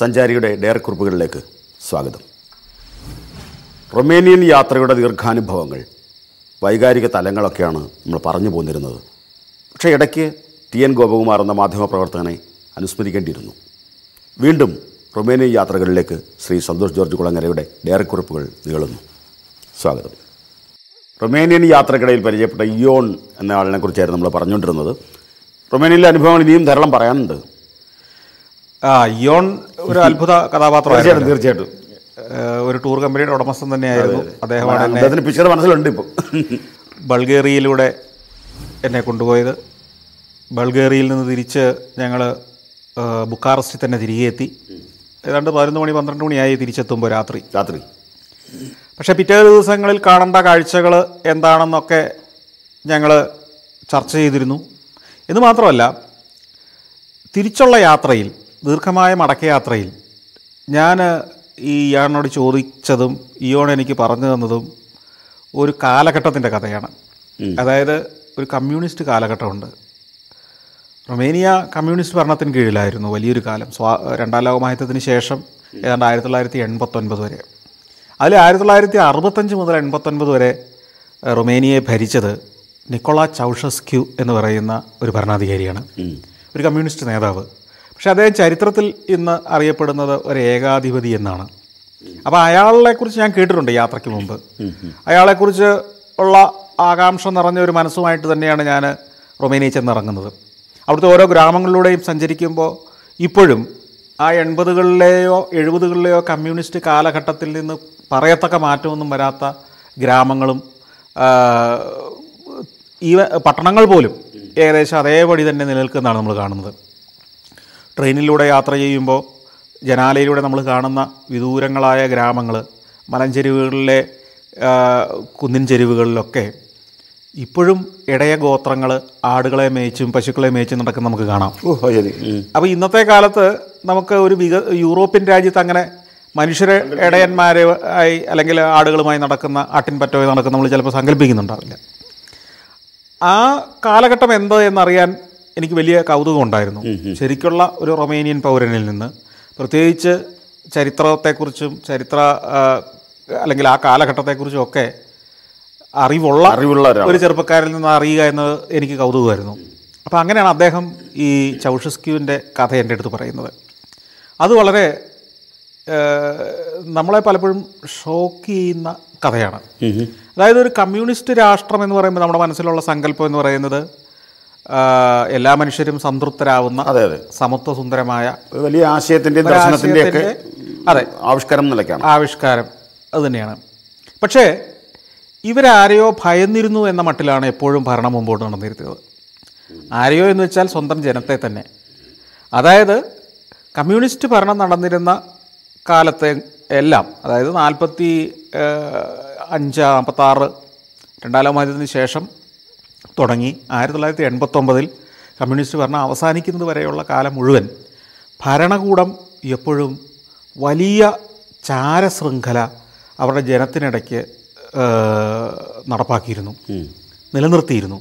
സഞ്ചാരിയുടെ ഡയറക്കുറിപ്പുകളിലേക്ക് സ്വാഗതം റൊമേനിയൻ യാത്രയുടെ ദീർഘാനുഭവങ്ങൾ വൈകാരിക തലങ്ങളൊക്കെയാണ് നമ്മൾ പറഞ്ഞു പോന്നിരുന്നത് പക്ഷേ ഇടയ്ക്ക് ടി എൻ ഗോപകുമാർ എന്ന മാധ്യമപ്രവർത്തകനെ അനുസ്മരിക്കേണ്ടിയിരുന്നു വീണ്ടും റൊമേനിയൻ യാത്രകളിലേക്ക് ശ്രീ സന്തോഷ് ജോർജ് കുളങ്ങരയുടെ ഡയറക്കുറിപ്പുകൾ നീളുന്നു സ്വാഗതം റൊമേനിയൻ യാത്രക്കിടയിൽ പരിചയപ്പെട്ട ഇയോൺ എന്ന ആളിനെ കുറിച്ചായിരുന്നു നമ്മൾ പറഞ്ഞുകൊണ്ടിരുന്നത് റൊമേനിയയിലെ അനുഭവങ്ങൾ ഇനിയും ധാരാളം പറയാനുണ്ട് ആ ഇയോൺ ഒരു അത്ഭുത തീർച്ചയായിട്ടും കഥാപാത്രമായിരുന്നു തീർച്ചയായിട്ടും ഏഹ് ഒരു ടൂർ കമ്പനിയുടെ ഉടമസ്ഥൻ തന്നെയായിരുന്നു അദ്ദേഹമാണ് എന്നെ അദ്ദേഹത്തിന് പിക്ചർ മനസ്സിലുണ്ട് ഇപ്പോൾ ബൾഗേറിയയിലൂടെ എന്നെ കൊണ്ടുപോയത് ബൾഗേറിയയിൽ നിന്ന് തിരിച്ച് ഞങ്ങൾ ബുക്കാറസ്റ്റിൽ തന്നെ തിരികെ എത്തി ഏതാണ്ട് പതിനൊന്ന് മണി പന്ത്രണ്ട് മണിയായി തിരിച്ചെത്തുമ്പോൾ രാത്രി രാത്രി പക്ഷേ പിറ്റേ ദിവസങ്ങളിൽ കാണേണ്ട കാഴ്ചകൾ എന്താണെന്നൊക്കെ ഞങ്ങൾ ചർച്ച ചെയ്തിരുന്നു എന്ന് മാത്രമല്ല തിരിച്ചുള്ള യാത്രയിൽ ദീർഘമായ മടക്കയാത്രയിൽ ഞാൻ ഈ ഇയാളിനോട് ചോദിച്ചതും ഇയോൺ എനിക്ക് പറഞ്ഞു തന്നതും ഒരു കാലഘട്ടത്തിൻ്റെ കഥയാണ് അതായത് ഒരു കമ്മ്യൂണിസ്റ്റ് കാലഘട്ടമുണ്ട് റൊമേനിയ കമ്മ്യൂണിസ്റ്റ് ഭരണത്തിന് കീഴിലായിരുന്നു വലിയൊരു കാലം സ്വാ രണ്ടാം ലോകമഹായുദ്ധത്തിന് ശേഷം ഏതാണ്ട് ആയിരത്തി തൊള്ളായിരത്തി എൺപത്തൊൻപത് വരെ അതിൽ ആയിരത്തി തൊള്ളായിരത്തി അറുപത്തഞ്ച് മുതൽ എൺപത്തൊൻപത് വരെ ഏഹ്, റൊമേനിയയെ ഭരിച്ചത് നിക്കോള ചൗഷസ്ക്യു എന്ന് പറയുന്ന ഒരു ഭരണാധികാരിയാണ് ഒരു കമ്മ്യൂണിസ്റ്റ് നേതാവ് പക്ഷെ അദ്ദേഹം ചരിത്രത്തിൽ ഇന്ന് അറിയപ്പെടുന്നത് ഒരു ഏകാധിപതി എന്നാണ് അപ്പോൾ അയാളെക്കുറിച്ച് ഞാൻ കേട്ടിട്ടുണ്ട് യാത്രയ്ക്ക് മുമ്പ് അയാളെക്കുറിച്ച് ഉള്ള ആകാംക്ഷ നിറഞ്ഞ ഒരു മനസ്സുമായിട്ട് തന്നെയാണ് ഞാൻ റൊമേനിയയിൽ ചെന്നിറങ്ങുന്നത് അവിടുത്തെ ഓരോ ഗ്രാമങ്ങളിലൂടെയും സഞ്ചരിക്കുമ്പോൾ ഇപ്പോഴും ആ എൺപതുകളിലെയോ എഴുപതുകളിലെയോ കമ്മ്യൂണിസ്റ്റ് കാലഘട്ടത്തിൽ നിന്ന് പറയത്തക്ക മാറ്റമൊന്നും വരാത്ത ഗ്രാമങ്ങളും ആ, ഈ പട്ടണങ്ങൾ പോലും ഏകദേശം അതേപടി തന്നെ നിലനിൽക്കുന്നതാണ് നമ്മൾ കാണുന്നത് ട്രെയിനിലൂടെ യാത്ര ചെയ്യുമ്പോൾ ജനാലയിലൂടെ നമ്മൾ കാണുന്ന വിദൂരങ്ങളായ ഗ്രാമങ്ങൾ മലഞ്ചെരുവുകളിലെ ആ, കുന്നിൻ ചെരുവുകളിലൊക്കെ ഇപ്പോഴും ഇടയ ഗോത്രങ്ങൾ ആടുകളെ മേയിച്ചും പശുക്കളെ മേയിച്ചും നടക്കുന്ന നമുക്ക് കാണാം ഓ ശരി അപ്പോൾ ഇന്നത്തെ കാലത്ത് നമുക്ക് ഒരു വിക യൂറോപ്യൻ രാജ്യത്ത് അങ്ങനെ മനുഷ്യരെ ഇടയന്മാരെ ആയി അല്ലെങ്കിൽ ആടുകളുമായി നടക്കുന്ന ആട്ടിൻപറ്റോയി നടക്കുന്ന നമ്മൾ ചിലപ്പോൾ സങ്കല്പിക്കുന്നുണ്ടാവില്ല ആ കാലഘട്ടം എന്ത് എന്നറിയാൻ എനിക്ക് വലിയ കൗതുകം ഉണ്ടായിരുന്നു ശരിക്കുള്ള ഒരു റൊമേനിയൻ പൗരനിൽ നിന്ന് പ്രത്യേകിച്ച് ചരിത്രത്തെക്കുറിച്ചും ചരിത്ര ആ, അല്ലെങ്കിൽ ആ കാലഘട്ടത്തെക്കുറിച്ചും ഒക്കെ അറിവുള്ള അറിവുള്ള ഒരാൾ ഒരു ചെറുപ്പക്കാരിൽ നിന്ന് അറിയുക എന്നത് എനിക്ക് കൗതുകമായിരുന്നു അപ്പോൾ അങ്ങനെയാണ് അദ്ദേഹം ഈ ചൗഷസ്ക്യുവിൻ്റെ കഥ എൻ്റെ അടുത്ത് പറയുന്നത് അത് വളരെ ഏഹ്, നമ്മളെ പലപ്പോഴും ഷോക്ക് ചെയ്യുന്ന കഥയാണ് അതായത് ഒരു കമ്മ്യൂണിസ്റ്റ് രാഷ്ട്രം എന്ന് പറയുമ്പോൾ നമ്മുടെ മനസ്സിലുള്ള സങ്കല്പം എന്ന് പറയുന്നത് ആഹ്, എല്ലാ മനുഷ്യരും സംതൃപ്തരാവുന്ന അതെ അതെ സമത്വ സുന്ദരമായ ഒരു വലിയ ആശയത്തിൻ്റെയും ദർശനത്തിൻ്റെയും ഒക്കെ അതെ ആവിഷ്കാരം നിലയ്ക്കാണ് ആവിഷ്കാരം അത് തന്നെയാണ് പക്ഷേ ഇവരാരെയോ ഭയന്നിരുന്നു എന്ന മട്ടിലാണ് എപ്പോഴും ഭരണം മുമ്പോട്ട് നടന്നിരുന്നത് ആരെയോ എന്ന് വെച്ചാൽ സ്വന്തം ജനത്തെ തന്നെ അതായത് കമ്മ്യൂണിസ്റ്റ് ഭരണം നടന്നിരുന്ന കാലത്തെ എല്ലാം അതായത് നാൽപ്പത്തി അഞ്ച് നാൽപ്പത്താറ് രണ്ടാം ലോകമഹായുദ്ധത്തിന് ശേഷം തുടങ്ങി ആയിരത്തി തൊള്ളായിരത്തി എൺപത്തൊമ്പതിൽ കമ്മ്യൂണിസ്റ്റ് ഭരണം അവസാനിക്കുന്നത് വരെയുള്ള കാലം മുഴുവൻ ഭരണകൂടം എപ്പോഴും വലിയ ചാരശൃംഖല അവരുടെ ജനത്തിനിടയ്ക്ക് ഏഹ്, നടപ്പാക്കിയിരുന്നു നിലനിർത്തിയിരുന്നു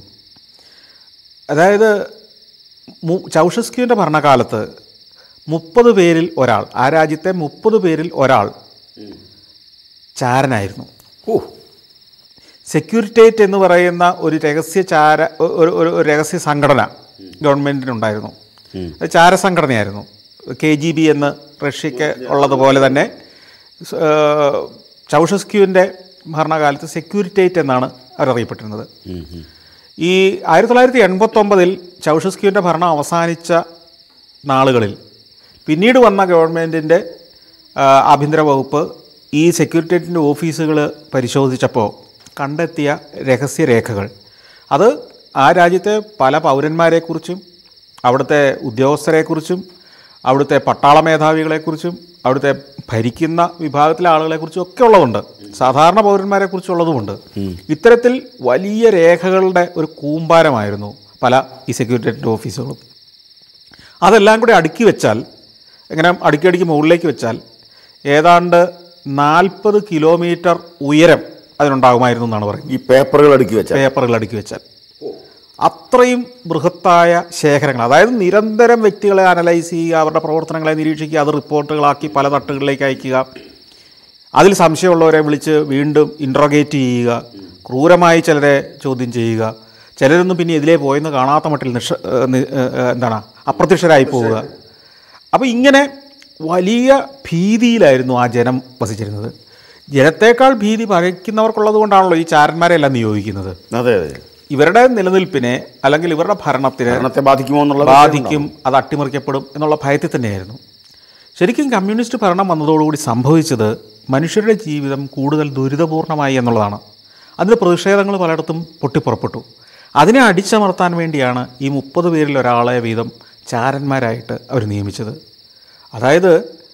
അതായത് മു- ചൗഷസ്ക്യുവിൻ്റെ ഭരണകാലത്ത് മുപ്പത് പേരിൽ ഒരാൾ ആ രാജ്യത്തെ മുപ്പത് പേരിൽ ഒരാൾ ചാരനായിരുന്നു ഓ സെക്യൂരിറ്റേറ്റ് എന്ന് പറയുന്ന ഒരു രഹസ്യ ചാര ഒരു ഒരു ഒരു രഹസ്യ സംഘടന ഗവൺമെൻറ്റിനുണ്ടായിരുന്നു അത് ചാരസംഘടനയായിരുന്നു കെ ജി ബി എന്ന് റഷ്യക്ക് ഉള്ളതുപോലെ തന്നെ സ്- ഏഹ് ചൗഷസ്ക്യുവിൻ്റെ ഭരണകാലത്ത് സെക്യൂരിറ്റേറ്റ് എന്നാണ് അവരറിയപ്പെട്ടിരുന്നത് ഈ ആയിരത്തി തൊള്ളായിരത്തി എൺപത്തൊമ്പതിൽ ചൗഷസ്ക്യുവിൻ്റെ ഭരണം അവസാനിച്ച നാളുകളിൽ പിന്നീട് വന്ന ഗവൺമെൻറ്റിൻ്റെ ആഭ്യന്തര വകുപ്പ് ഈ സെക്യൂരിറ്റേറ്റിൻ്റെ ഓഫീസുകൾ പരിശോധിച്ചപ്പോൾ കണ്ടെത്തിയ രഹസ്യരേഖകൾ അത് ആ രാജ്യത്തെ പല പൗരന്മാരെക്കുറിച്ചും അവിടുത്തെ ഉദ്യോഗസ്ഥരെക്കുറിച്ചും അവിടുത്തെ പട്ടാള മേധാവികളെക്കുറിച്ചും അവിടുത്തെ ഭരിക്കുന്ന വിഭാഗത്തിലെ ആളുകളെക്കുറിച്ചും ഒക്കെ ഉള്ളതുണ്ട് സാധാരണ പൗരന്മാരെക്കുറിച്ചുള്ളതുമുണ്ട് ഇത്തരത്തിൽ വലിയ രേഖകളുടെ ഒരു കൂമ്പാരമായിരുന്നു പല ഈ സെക്യൂരിറ്റേറ്റിൻ്റെ ഓഫീസുകളും അതെല്ലാം കൂടി അടുക്കി വെച്ചാൽ ഇങ്ങനെ അടുക്കി അടുക്കി മുകളിലേക്ക് വെച്ചാൽ ഏതാണ്ട് നാൽപ്പത് കിലോമീറ്റർ ഉയരം അതിനുണ്ടാകുമായിരുന്നു എന്നാണ് പറയുന്നത് ഈ പേപ്പറുകൾ അടുക്കി വെച്ച പേപ്പറുകൾ അടുക്കി വെച്ചാൽ അത്രയും ബൃഹത്തായ ശേഖരങ്ങൾ അതായത് നിരന്തരം വ്യക്തികളെ അനലൈസ് ചെയ്യുക അവരുടെ പ്രവർത്തനങ്ങളെ നിരീക്ഷിക്കുക അത് റിപ്പോർട്ടുകളാക്കി പല തട്ടുകളിലേക്ക് അയക്കുക അതിൽ സംശയമുള്ളവരെ വിളിച്ച് വീണ്ടും ഇൻട്രോഗേറ്റ് ചെയ്യുക ക്രൂരമായി ചിലരെ ചോദ്യം ചെയ്യുക ചിലരൊന്നും പിന്നെ ഇതിലേ പോയെന്ന് കാണാത്ത മട്ടിൽ നിഷ ഏഹ് നി- ഏഹ് എന്താണ് അപ്രത്യക്ഷരായി പോവുക അപ്പോൾ ഇങ്ങനെ വലിയ ഭീതിയിലായിരുന്നു ആ ജനം വസിച്ചിരുന്നത് ജനത്തേക്കാൾ ഭീതി പകയ്ക്കുന്നവർക്കുള്ളത് കൊണ്ടാണല്ലോ ഈ ചാരന്മാരെ എല്ലാം നിയോഗിക്കുന്നത് അതെ അതെ ഇവരുടെ നിലനിൽപ്പിനെ അല്ലെങ്കിൽ ഇവരുടെ ഭരണത്തിന് ഭരണത്തെ ബാധിക്കുമോ എന്നുള്ളത് ബാധിക്കും അത് അട്ടിമറിക്കപ്പെടും എന്നുള്ള ഭയത്തിൽ തന്നെയായിരുന്നു ശരിക്കും കമ്മ്യൂണിസ്റ്റ് ഭരണം വന്നതോടുകൂടി സംഭവിച്ചത് മനുഷ്യരുടെ ജീവിതം കൂടുതൽ ദുരിതപൂർണമായി എന്നുള്ളതാണ് അതിന് പ്രതിഷേധങ്ങൾ പലയിടത്തും പൊട്ടിപ്പുറപ്പെട്ടു അതിനെ അടിച്ചമർത്താൻ വേണ്ടിയാണ് ഈ മുപ്പത് പേരിൽ ഒരാളെ വീതം ചാരന്മാരായിട്ട് അവർ നിയമിച്ചത് അതായത്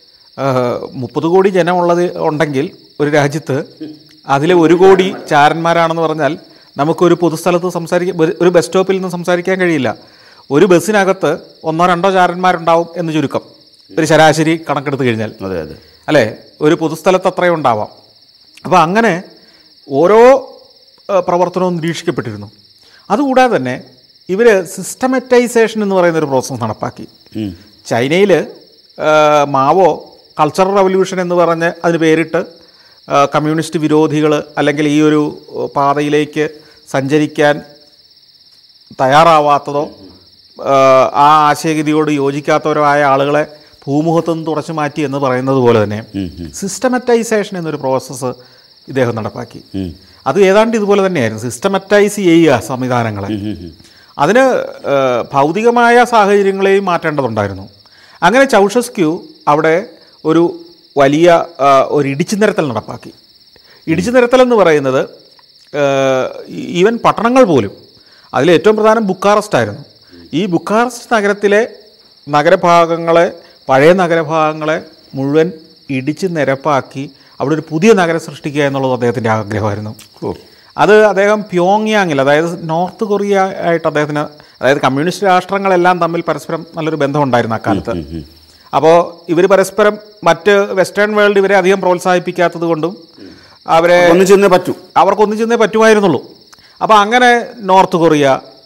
മുപ്പത് കോടി ജനമുള്ളത് ഉണ്ടെങ്കിൽ ഒരു രാജ്യത്ത് അതിലെ ഒരു കോടി ചാരന്മാരാണെന്ന് പറഞ്ഞാൽ നമുക്കൊരു പൊതുസ്ഥലത്ത് സംസാരിക്കാൻ ഒരു- ഒരു ബസ് സ്റ്റോപ്പിൽ നിന്ന് സംസാരിക്കാൻ കഴിയില്ല ഒരു ബസ്സിനകത്ത് ഒന്നോ രണ്ടോ ചാരന്മാരുണ്ടാവും എന്ന് ചുരുക്കം ഒരു ശരാശരി കണക്കെടുത്ത് കഴിഞ്ഞാൽ അതെ അതെ അല്ലേ ഒരു പൊതുസ്ഥലത്ത് അത്രയും ഉണ്ടാവാം അപ്പോൾ അങ്ങനെ ഓരോ ഏഹ്, പ്രവർത്തനവും നിരീക്ഷിക്കപ്പെട്ടിരുന്നു അതുകൂടാതെ തന്നെ ഇവർ സിസ്റ്റമറ്റൈസേഷൻ എന്ന് പറയുന്ന ഒരു പ്രോസസ്സ് നടപ്പാക്കി ഉം. ചൈനയിൽ മാവോ കൾച്ചറൽ റവല്യൂഷൻ എന്ന് പറഞ്ഞ് അതിന് പേരിട്ട് ആ, കമ്മ്യൂണിസ്റ്റ് വിരോധികൾ അല്ലെങ്കിൽ ഈ ഒരു പാതയിലേക്ക് സഞ്ചരിക്കാൻ തയ്യാറാവാത്തതോ ആ, ആ ആശയഗതിയോട് യോജിക്കാത്തവരോ ആയ ആളുകളെ ഭൂമുഖത്തു നിന്ന് തുടച്ചു മാറ്റി എന്ന് പറയുന്നത് പോലെ തന്നെ സിസ്റ്റമറ്റൈസേഷൻ എന്നൊരു പ്രോസസ്സ് ഇദ്ദേഹം നടപ്പാക്കി അത് ഏതാണ്ട് ഇതുപോലെ തന്നെയായിരുന്നു സിസ്റ്റമറ്റൈസ് ചെയ്യുക സംവിധാനങ്ങളെ അതിന് ആ, ഭൗതികമായ സാഹചര്യങ്ങളെയും മാറ്റേണ്ടതുണ്ടായിരുന്നു അങ്ങനെ ചൗഷസ്ക്യു അവിടെ ഒരു വലിയ ആ, ഒരു ഇടിച്ചു നിരത്തൽ നടപ്പാക്കി ഇടിച്ചു നിരത്തൽ എന്ന് പറയുന്നത് ആ, ഈവൻ പട്ടണങ്ങൾ പോലും അതിൽ ഏറ്റവും പ്രധാനം ബുക്കാറസ്റ്റ് ആയിരുന്നു ഈ ബുക്കാറസ്റ്റ് നഗരത്തിലെ നഗരഭാഗങ്ങളെ പഴയ നഗരഭാഗങ്ങളെ മുഴുവൻ ഇടിച്ച് നിരപ്പാക്കി അവിടെ ഒരു പുതിയ നഗരം സൃഷ്ടിക്കുക എന്നുള്ളത് അദ്ദേഹത്തിൻ്റെ ആഗ്രഹമായിരുന്നു ഓ അത് അദ്ദേഹം പ്യോങ്യാങ്ങിൽ അതായത് നോർത്ത് കൊറിയ ആയിട്ട് അദ്ദേഹത്തിന് അതായത് കമ്മ്യൂണിസ്റ്റ് രാഷ്ട്രങ്ങളെല്ലാം തമ്മിൽ പരസ്പരം നല്ലൊരു ബന്ധമുണ്ടായിരുന്നു അക്കാലത്ത് അപ്പോൾ ഇവർ പരസ്പരം മറ്റ് വെസ്റ്റേൺ വേൾഡ് ഇവരെ അധികം പ്രോത്സാഹിപ്പിക്കാത്തത് കൊണ്ടും അവരെ ഒന്ന് ചെന്നേ പറ്റൂ അവർക്കൊന്നും ചെന്നേ പറ്റുമായിരുന്നുള്ളൂ അപ്പോൾ അങ്ങനെ നോർത്ത് കൊറിയ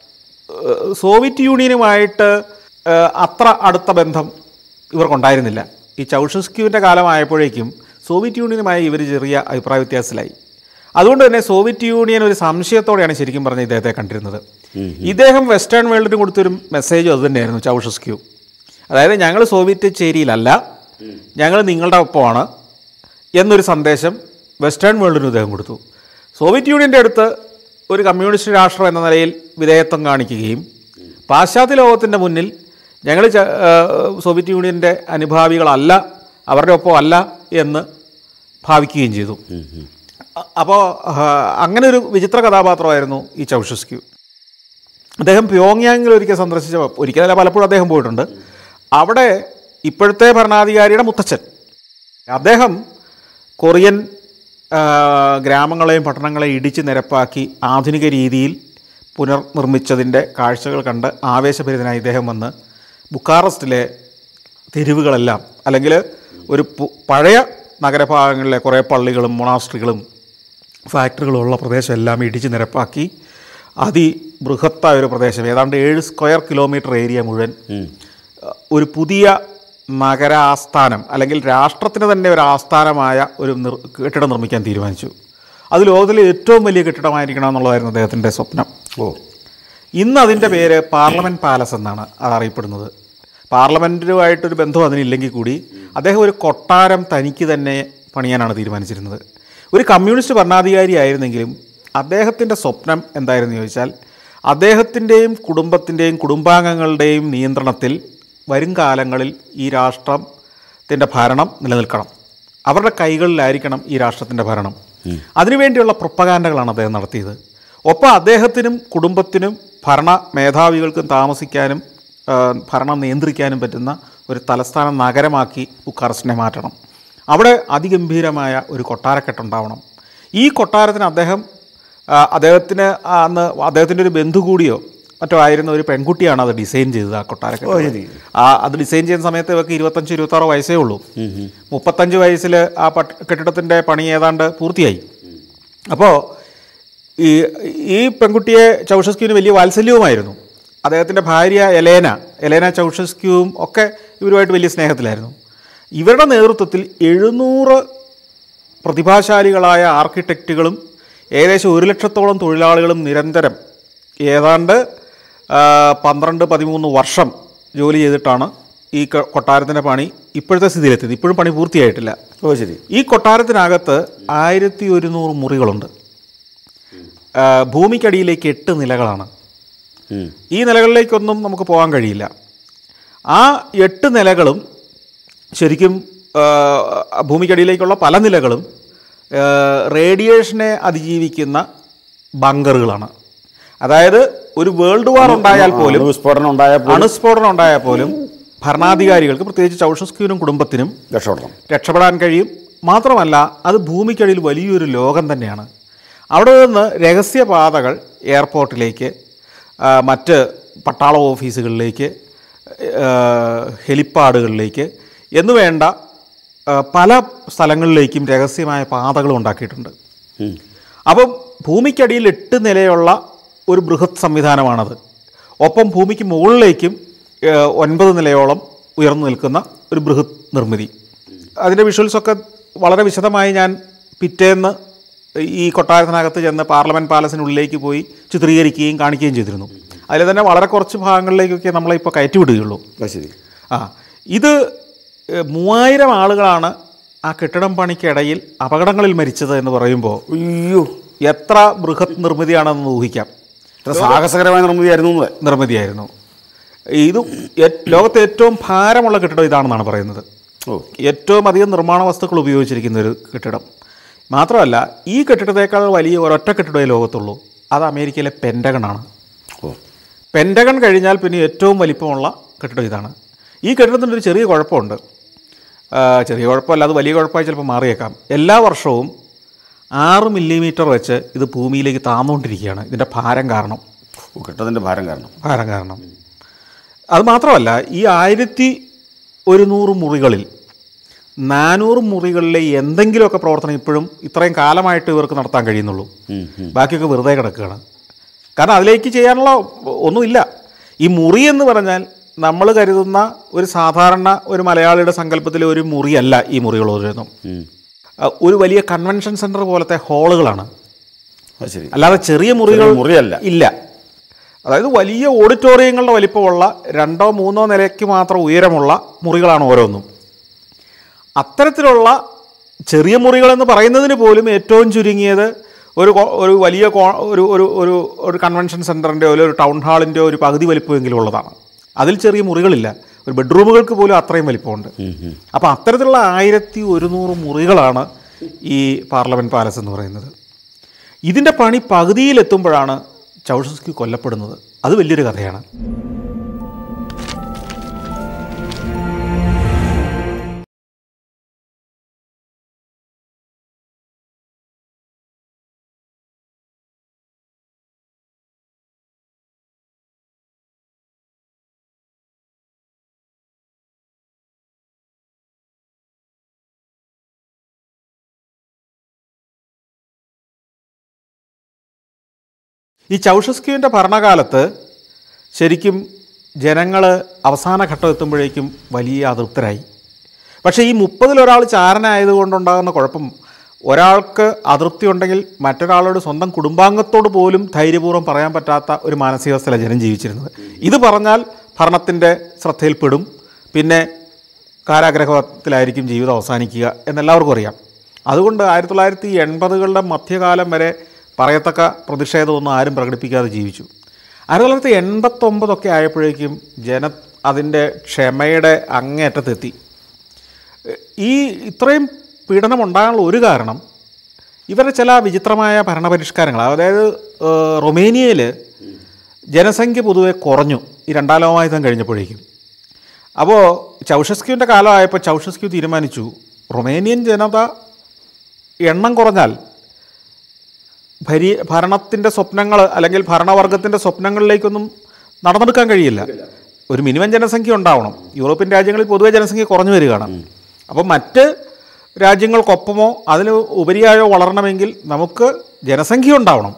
ഏഹ്, സോവിയറ്റ് യൂണിയനുമായിട്ട് ഏഹ്, അത്ര അടുത്ത ബന്ധം ഇവർക്കുണ്ടായിരുന്നില്ല ഈ ചൗഷസ്ക്യുവിൻ്റെ കാലമായപ്പോഴേക്കും സോവിയറ്റ് യൂണിയനുമായി ഇവർ ചെറിയ അഭിപ്രായ വ്യത്യാസത്തിലായി അതുകൊണ്ട് തന്നെ സോവിയറ്റ് യൂണിയൻ ഒരു സംശയത്തോടെയാണ് ശരിക്കും പറഞ്ഞ ഇദ്ദേഹത്തെ കണ്ടിരുന്നത് ഇദ്ദേഹം വെസ്റ്റേൺ വേൾഡിന് കൊടുത്തൊരു മെസ്സേജും അത് തന്നെയായിരുന്നു ചൗഷസ്ക്യു അതായത് ഞങ്ങൾ സോവിയറ്റ് ചേരിയിലല്ല ഞങ്ങൾ നിങ്ങളുടെ ഒപ്പമാണ് എന്നൊരു സന്ദേശം വെസ്റ്റേൺ വേൾഡിന് ഇദ്ദേഹം കൊടുത്തു സോവിയറ്റ് യൂണിയൻ്റെ അടുത്ത് ഒരു കമ്മ്യൂണിസ്റ്റ് രാഷ്ട്രം എന്ന നിലയിൽ വിധേയത്വം കാണിക്കുകയും പാശ്ചാത്യ ലോകത്തിൻ്റെ മുന്നിൽ ഞങ്ങൾ ച- ആ, സോവിയറ്റ് യൂണിയൻ്റെ അനുഭാവികളല്ല അവരുടെ ഒപ്പം അല്ല എന്ന് ഭാവിക്കുകയും ചെയ്തു അപ്പോൾ അങ്ങനെ ഒരു വിചിത്ര കഥാപാത്രമായിരുന്നു ഈ ചൗഷസ്ക്യു അദ്ദേഹം പ്യോങ്യാങ്ങിൽ ഒരിക്കൽ സന്ദർശിച്ച ഒരിക്കലല്ല പലപ്പോഴും അദ്ദേഹം പോയിട്ടുണ്ട് അവിടെ ഇപ്പോഴത്തെ ഭരണാധികാരിയുടെ മുത്തച്ഛൻ അദ്ദേഹം കൊറിയൻ ആ, ഗ്രാമങ്ങളെയും പട്ടണങ്ങളെയും ഇടിച്ച് നിരപ്പാക്കി ആധുനിക രീതിയിൽ പുനർനിർമ്മിച്ചതിൻ്റെ കാഴ്ചകൾ കണ്ട് ആവേശഭരിതനായി ഇദ്ദേഹം വന്ന് ബുക്കാറസ്റ്റിലെ തെരുവുകളെല്ലാം അല്ലെങ്കിൽ ഒരു പു- പഴയ നഗരഭാഗങ്ങളിലെ കുറേ പള്ളികളും മൊണാസ്ട്രികളും ഫാക്ടറികളും ഉള്ള പ്രദേശം എല്ലാം ഇടിച്ച് നിരപ്പാക്കി അതിബൃഹത്തായ ഒരു പ്രദേശം ഏതാണ്ട് ഏഴ് സ്ക്വയർ കിലോമീറ്റർ ഏരിയ മുഴുവൻ ഒരു പുതിയ നഗര ആസ്ഥാനം അല്ലെങ്കിൽ രാഷ്ട്രത്തിന് തന്നെ ഒരു ആസ്ഥാനമായ ഒരു നിർ കെട്ടിടം നിർമ്മിക്കാൻ തീരുമാനിച്ചു അത് ലോകത്തിലെ ഏറ്റവും വലിയ കെട്ടിടമായിരിക്കണം എന്നുള്ളതായിരുന്നു അദ്ദേഹത്തിൻ്റെ സ്വപ്നം ഓ ഇന്ന് അതിൻ്റെ പേര് പാർലമെൻറ്റ് പാലസ് എന്നാണ് അത് അറിയപ്പെടുന്നത് പാർലമെൻറ്റുമായിട്ടൊരു ബന്ധം അതിനില്ലെങ്കിൽ കൂടി അദ്ദേഹം ഒരു കൊട്ടാരം തനിക്ക് തന്നെ പണിയാനാണ് തീരുമാനിച്ചിരുന്നത് ഒരു കമ്മ്യൂണിസ്റ്റ് ഭരണാധികാരി ആയിരുന്നെങ്കിലും അദ്ദേഹത്തിൻ്റെ സ്വപ്നം എന്തായിരുന്നു ചോദിച്ചാൽ അദ്ദേഹത്തിൻ്റെയും കുടുംബത്തിൻ്റെയും കുടുംബാംഗങ്ങളുടെയും നിയന്ത്രണത്തിൽ വരും കാലങ്ങളിൽ ഈ രാഷ്ട്രത്തിൻ്റെ ഭരണം നിലനിൽക്കണം അവരുടെ കൈകളിലായിരിക്കണം ഈ രാഷ്ട്രത്തിൻ്റെ ഭരണം അതിനുവേണ്ടിയുള്ള പ്രൊപ്പകാൻഡകളാണ് അദ്ദേഹം നടത്തിയത് ഒപ്പം അദ്ദേഹത്തിനും കുടുംബത്തിനും ഭരണ മേധാവികൾക്കും താമസിക്കാനും ആ, ഭരണം നിയന്ത്രിക്കാനും പറ്റുന്ന ഒരു തലസ്ഥാന നഗരമാക്കി ബുക്കാറസ്റ്റിനെ മാറ്റണം അവിടെ അതിഗംഭീരമായ ഒരു കൊട്ടാരക്കെട്ടുണ്ടാവണം ഈ കൊട്ടാരത്തിന് അദ്ദേഹം ആ, അദ്ദേഹത്തിന് അന്ന് അദ്ദേഹത്തിൻ്റെ ഒരു ബന്ധു കൂടിയോ മറ്റോ ആയിരുന്ന ഒരു പെൺകുട്ടിയാണ് അത് ഡിസൈൻ ചെയ്തത് ആ കൊട്ടാരക്കെട്ട് ആ അത് ഡിസൈൻ ചെയ്യുന്ന സമയത്ത് ഇവർക്ക് ഇരുപത്തഞ്ച് ഇരുപത്താറോ വയസ്സേ ഉള്ളൂ മുപ്പത്തഞ്ച് വയസ്സിൽ ആ പട്ട് കെട്ടിടത്തിൻ്റെ പണി ഏതാണ്ട് പൂർത്തിയായി അപ്പോൾ ഈ ഈ പെൺകുട്ടിയെ ചൗഷസ്ക്യൂവിന് വലിയ വാത്സല്യവുമായിരുന്നു അദ്ദേഹത്തിൻ്റെ ഭാര്യ എലേന എലേന ചൗഷസ്ക്യൂവും ഒക്കെ ഇവരുമായിട്ട് വലിയ സ്നേഹത്തിലായിരുന്നു ഇവരുടെ നേതൃത്വത്തിൽ എഴുന്നൂറ് പ്രതിഭാശാലികളായ ആർക്കിടെക്റ്റുകളും ഏകദേശം ഒരു ലക്ഷത്തോളം തൊഴിലാളികളും നിരന്തരം ഏതാണ്ട് ആ, പന്ത്രണ്ട് പതിമൂന്ന് വർഷം ജോലി ചെയ്തിട്ടാണ് ഈ ക- കൊട്ടാരത്തിൻ്റെ പണി ഇപ്പോഴത്തെ സ്ഥിതിയിലെത്തിയത് ഇപ്പോഴും പണി പൂർത്തിയായിട്ടില്ല ഓ ശരി ഈ കൊട്ടാരത്തിനകത്ത് ആയിരത്തി ഒരുന്നൂറ് മുറികളുണ്ട് ആ, ഭൂമിക്കടിയിലേക്ക് എട്ട് നിലകളാണ് ഉം. ഈ നിലകളിലേക്കൊന്നും നമുക്ക് പോകാൻ കഴിയില്ല ആ എട്ട് നിലകളും ശരിക്കും ആ, ഭൂമിക്കടിയിലേക്കുള്ള പല നിലകളും ആ, റേഡിയേഷനെ അതിജീവിക്കുന്ന ബങ്കറുകളാണ് അതായത് ഒരു വേൾഡ് വാർ ഉണ്ടായാൽ പോലും അണുവിസ്ഫോടനം ഉണ്ടായപ്പോൾ അണുസ്ഫോടനം ഉണ്ടായാൽ പോലും ഭരണാധികാരികൾക്ക് പ്രത്യേകിച്ച് ചൗഷസ്ക്യൂനും കുടുംബത്തിനും രക്ഷപ്പെടണം രക്ഷപ്പെടാൻ കഴിയും മാത്രമല്ല അത് ഭൂമിക്കടിയിൽ വലിയൊരു ലോകം തന്നെയാണ് അവിടെ നിന്ന് രഹസ്യപാതകൾ എയർപോർട്ടിലേക്ക് ആ, മറ്റ് പട്ടാള ഓഫീസുകളിലേക്ക് ആ, ഹെലിപ്പാഡുകളിലേക്ക് എന്നുവേണ്ട ആ, പല സ്ഥലങ്ങളിലേക്കും രഹസ്യമായ പാതകൾ ഉണ്ടാക്കിയിട്ടുണ്ട് ഉം. അപ്പം ഭൂമിക്കടിയിൽ എട്ട് നിലയുള്ള ഒരു ബൃഹത് സംവിധാനമാണത് ഒപ്പം ഭൂമിക്ക് മുകളിലേക്കും ഏഹ്, ഒൻപത് നിലയോളം ഉയർന്നു നിൽക്കുന്ന ഒരു ബൃഹത് നിർമ്മിതി അതിൻ്റെ വിഷ്വൽസൊക്കെ വളരെ വിശദമായി ഞാൻ പിറ്റേന്ന് ഈ കൊട്ടാരത്തിനകത്ത് ചെന്ന് പാർലമെൻറ്റ് പാലസിനുള്ളിലേക്ക് പോയി ചിത്രീകരിക്കുകയും കാണിക്കുകയും ചെയ്തിരുന്നു അതിൽ തന്നെ വളരെ കുറച്ച് ഭാഗങ്ങളിലേക്കൊക്കെ നമ്മളെ ഇപ്പോൾ കയറ്റിവിടുകയുള്ളൂ അത് ശരി ആ ഇത് ഏഹ്, മൂവായിരം ആളുകളാണ് ആ കെട്ടിടം പണിക്കിടയിൽ അപകടങ്ങളിൽ മരിച്ചത് എന്ന് പറയുമ്പോൾ അയ്യോ എത്ര ബൃഹത് നിർമ്മിതിയാണെന്ന് ഊഹിക്കാം ഇത്ര സാഹസകരമായ നിർമ്മിതിയായിരുന്നു എന്ന് നിർമ്മിതിയായിരുന്നു ഇത് ഏ- ലോകത്തെ ഏറ്റവും ഭാരമുള്ള കെട്ടിടം ഇതാണെന്നാണ് പറയുന്നത് ഓ ഏറ്റവും അധികം നിർമ്മാണ വസ്തുക്കൾ ഉപയോഗിച്ചിരിക്കുന്ന ഒരു കെട്ടിടം മാത്രമല്ല ഈ കെട്ടിടത്തേക്കാൾ വലിയ ഒരൊറ്റ കെട്ടിടമേ ലോകത്തുള്ളൂ അത് അമേരിക്കയിലെ പെൻറ്റഗണാണ് ഓ പെൻറ്റഗൺ കഴിഞ്ഞാൽ പിന്നെ ഏറ്റവും വലിപ്പമുള്ള കെട്ടിടം ഇതാണ് ഈ കെട്ടിടത്തിൻ്റെ ഒരു ചെറിയ കുഴപ്പമുണ്ട് ആ, ചെറിയ കുഴപ്പമല്ല അത് വലിയ കുഴപ്പമായി ചിലപ്പോൾ മാറിയേക്കാം എല്ലാ വർഷവും ആറ് മില്ലിമീറ്റർ വെച്ച് ഇത് ഭൂമിയിലേക്ക് താന്നുകൊണ്ടിരിക്കുകയാണ് ഇതിൻ്റെ ഭാരം കാരണം ഓ, കെട്ടതിൻ്റെ ഭാരം കാരണം ഭാരം കാരണം അത് മാത്രമല്ല ഈ ആയിരത്തി ഒരുന്നൂറ് മുറികളിൽ നാനൂറ് മുറികളിലെ എന്തെങ്കിലുമൊക്കെ പ്രവർത്തനം ഇപ്പോഴും ഇത്രയും കാലമായിട്ട് ഇവർക്ക് നടത്താൻ കഴിയുന്നുള്ളൂ ഉം, ഉം. ബാക്കിയൊക്കെ വെറുതെ കിടക്കുകയാണ് കാരണം അതിലേക്ക് ചെയ്യാനുള്ള ഒന്നുമില്ല ഈ മുറി എന്ന് പറഞ്ഞാൽ നമ്മൾ കരുതുന്ന ഒരു സാധാരണ ഒരു മലയാളിയുടെ സങ്കല്പത്തിലെ ഒരു മുറിയല്ല ഈ മുറികൾ ഓരോന്നും ഉം. അഹ് ഒരു വലിയ കൺവെൻഷൻ സെൻറ്റർ പോലത്തെ ഹാളുകളാണ് അത് ശരി അല്ലാതെ ചെറിയ മുറികൾ ചെറിയ മുറിയല്ല. ഇല്ല അതായത് വലിയ ഓഡിറ്റോറിയങ്ങളുടെ വലിപ്പമുള്ള രണ്ടോ മൂന്നോ നിലയ്ക്ക് മാത്രം ഉയരമുള്ള മുറികളാണ് ഓരോന്നും അത്തരത്തിലുള്ള ചെറിയ മുറികൾ എന്ന് പറയുന്നതിന് പോലും ഏറ്റവും ചുരുങ്ങിയത് ഒരു കോ- ഒരു വലിയ കോ- ഒരു ഒരു ഒരു ഒരു കൺവെൻഷൻ സെൻറ്ററിൻ്റെ ഒരു ടൗൺ ഹാളിൻ്റെ ഒരു പകുതി വലിപ്പമെങ്കിലും ഉള്ളതാണ് അതിൽ ചെറിയ മുറികളില്ല ഒരു ബെഡ്റൂമുകൾക്ക് പോലും അത്രയും വലിപ്പമുണ്ട് അപ്പോൾ അത്തരത്തിലുള്ള ആയിരത്തി ഒരുന്നൂറ് മുറികളാണ് ഈ പാർലമെൻറ്റ് പാലസ് എന്ന് പറയുന്നത് ഇതിൻ്റെ പണി പകുതിയിലെത്തുമ്പോഴാണ് ചൗഷസ്കി കൊല്ലപ്പെടുന്നത് അത് വലിയൊരു കഥയാണ് ഈ ചൗഷസ്ക്യുവിൻ്റെ ഭരണകാലത്ത് ശരിക്കും ജനങ്ങൾ അവസാന ഘട്ടം എത്തുമ്പോഴേക്കും വലിയ അതൃപ്തരായി പക്ഷേ ഈ മുപ്പതിലൊരാൾ ചാരനായതുകൊണ്ടുണ്ടാകുന്ന കുഴപ്പം ഒരാൾക്ക് അതൃപ്തി ഉണ്ടെങ്കിൽ മറ്റൊരാളോട് സ്വന്തം കുടുംബാംഗത്തോട് പോലും ധൈര്യപൂർവ്വം പറയാൻ പറ്റാത്ത ഒരു മാനസികാവസ്ഥയിലാണ് ജനം ജീവിച്ചിരുന്നത് ഇത് പറഞ്ഞാൽ ഭരണത്തിൻ്റെ ശ്രദ്ധയിൽപ്പെടും പിന്നെ കാരാഗ്രഹത്തിലായിരിക്കും ജീവിതം അവസാനിക്കുക എന്നെല്ലാവർക്കും അറിയാം അതുകൊണ്ട് ആയിരത്തി തൊള്ളായിരത്തി എൺപതുകളുടെ മധ്യകാലം വരെ പറയത്തക്ക പ്രതിഷേധമൊന്നും ആരും പ്രകടിപ്പിക്കാതെ ജീവിച്ചു ആയിരത്തി തൊള്ളായിരത്തി എൺപത്തൊമ്പതൊക്കെ ആയപ്പോഴേക്കും ജന അതിൻ്റെ ക്ഷമയുടെ അങ്ങേയറ്റത്തെത്തി ഈ ഇത്രയും പീഡനം ഉണ്ടാകാനുള്ള ഒരു കാരണം ഇവരുടെ ചില വിചിത്രമായ ഭരണപരിഷ്കാരങ്ങൾ അതായത് ഏഹ്, റൊമേനിയയിൽ ജനസംഖ്യ പൊതുവെ കുറഞ്ഞു ഈ രണ്ടാം ലോകമായുധം കഴിഞ്ഞപ്പോഴേക്കും അപ്പോൾ ചൗഷസ്ക്യുവിൻ്റെ കാലമായപ്പോൾ ചൗഷസ്ക്യു തീരുമാനിച്ചു റൊമേനിയൻ ജനത എണ്ണം കുറഞ്ഞാൽ ഭരി ഭരണത്തിൻ്റെ സ്വപ്നങ്ങൾ അല്ലെങ്കിൽ ഭരണവർഗത്തിൻ്റെ സ്വപ്നങ്ങളിലേക്കൊന്നും നടന്നെടുക്കാൻ കഴിയില്ല ഒരു മിനിമം ജനസംഖ്യ ഉണ്ടാവണം യൂറോപ്യൻ രാജ്യങ്ങളിൽ പൊതുവെ ജനസംഖ്യ കുറഞ്ഞു വരികയാണ് അപ്പോൾ മറ്റ് രാജ്യങ്ങൾക്കൊപ്പമോ അതിന് ഉപരിയായോ വളരണമെങ്കിൽ നമുക്ക് ജനസംഖ്യ ഉണ്ടാവണം